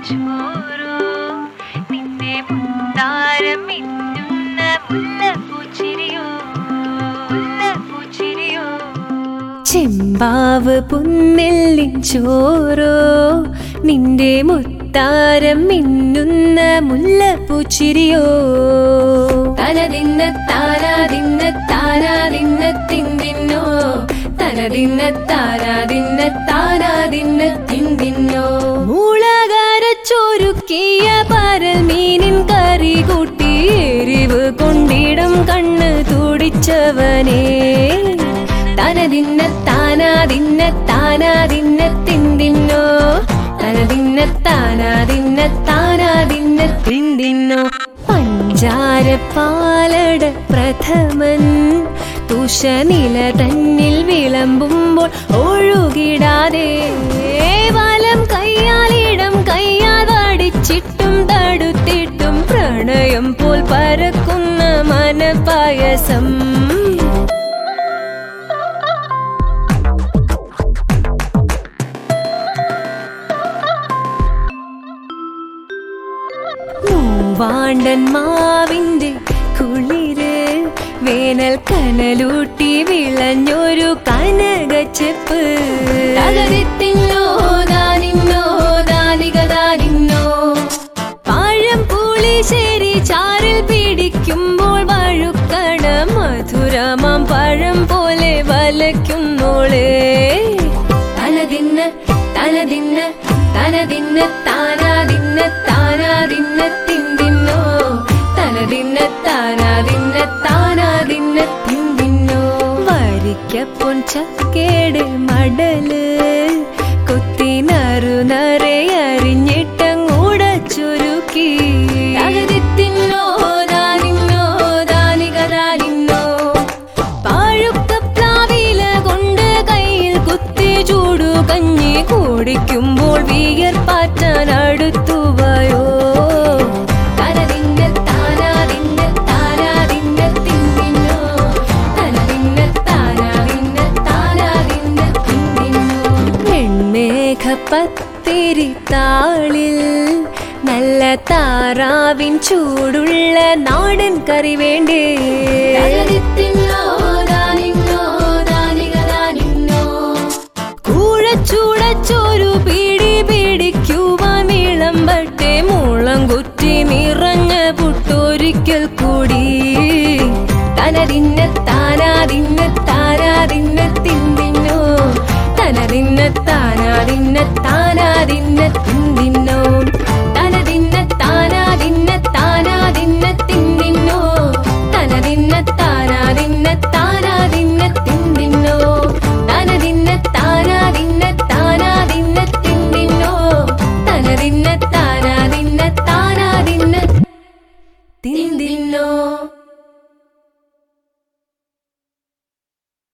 ചോരോ നിന്റെ മുത്താരം മിന്നുന്ന മുല്ലപ്പൂച്ചിരിയോ മുല്ലപ്പൂച്ചിരിയോ ചെമ്പാവ് പുന്നെല്ലിൻ ചോരോ നിന്റെ മുത്താരം മിന്നുന്ന മുല്ലപ്പൂച്ചിരിയോ തനതിന്ന താരാതിന്ന താരാതിന്ന തിന്തിന്നോ തനതിന്ന താരാതിന്ന താരാതിന്ന തിന്തിന്നോ മൂളകാരച്ചൊരുക്കിയ പരൽ മീനിൻ കറി കൂട്ടി എരിവ് കൊണ്ടിടം കണ്ണ് തുടിച്ചവനേ തനതിന്ന താനാതിന്ന താനാതിന്ന തിന്തിന്നോ തനതിന്ന താനാതിന്ന താനാതിന്ന തിന്തിന്നോ പഞ്ചാര പാലട പ്രഥമൻ തുഷനില തന്നിൽ വിളമ്പുമ്പോൾ ഒഴുകിടാതെ വലം കയ്യാലിടം കയ്യാൽ വടിച്ചിട്ടും തടുത്തിട്ടും പ്രണയം പോൽ പരക്കുന്ന മനപായസം മൂവാണ്ടൻ മാവിന്റെ കുളിര് വേനൽ കനലൂട്ടി വിളഞ്ഞൊരു കനകച്ചെപ്പ് തകരത്തിന്നോ ദാനിന്നോ ദാനിക ദാനിന്നോ പഴം പുളിശ്ശേരി ചാറിൽ പിടിക്കുമ്പോൾ വഴുക്കണ മധുരമാം പഴം പോലെ വലയ്ക്കുന്നോളേ തനതിന്ന തനതിന്ന തനതിന്ന താനാതിന്ന താനാതിന്ന തിന്തിന്നോ തനതിന്ന താനാതിന്ന താനാതിന്ന തിന്തിന്നോ വരിക്കപ്പൊൻ ചക്കേട് മടല് കൊത്തി നറു നറെ അരിഞ്ഞിട്ടങ്ങൂട ചുരുക്കി തകതിത്തിന്നോ ദാനിന്നോ ദാനിക ദാനിന്നോ പാഴുക്കപ്ലാവില കൊണ്ട് കയ്യിൽ കുത്തി ചൂടു കഞ്ഞി കുടിക്കുമ്പോൾ വിയർപ്പാറ്റാൻ അടുത്തുവയോ തനതിന്ന താനാതിന്ന താനാതിന്ന തിന്നിന്നോ തനതിന്ന താനാതിന്ന താനാതിന്ന തിന്നിന്നോ വെൺമേഘപ്പത്തിരി താളിൽ നല്ല താറാവിൻ ചൂടുള്ള നാടൻ കറി വേണ്ടേ കൂഴച്ചൂടച്ചോരു പിടി പിടിക്കുവാൻ വിളമ്പട്ടെ മുളം കുറ്റി നിറഞ്ഞ പുട്ടൊരിക്കൽ കൂടി തനതിന്ന താനാതിന്ന താനാതിന്ന തിന്തിന്നോ തനതിന്ന താനാതിന്ന താനാതിന്ന തിന്തിന്നോ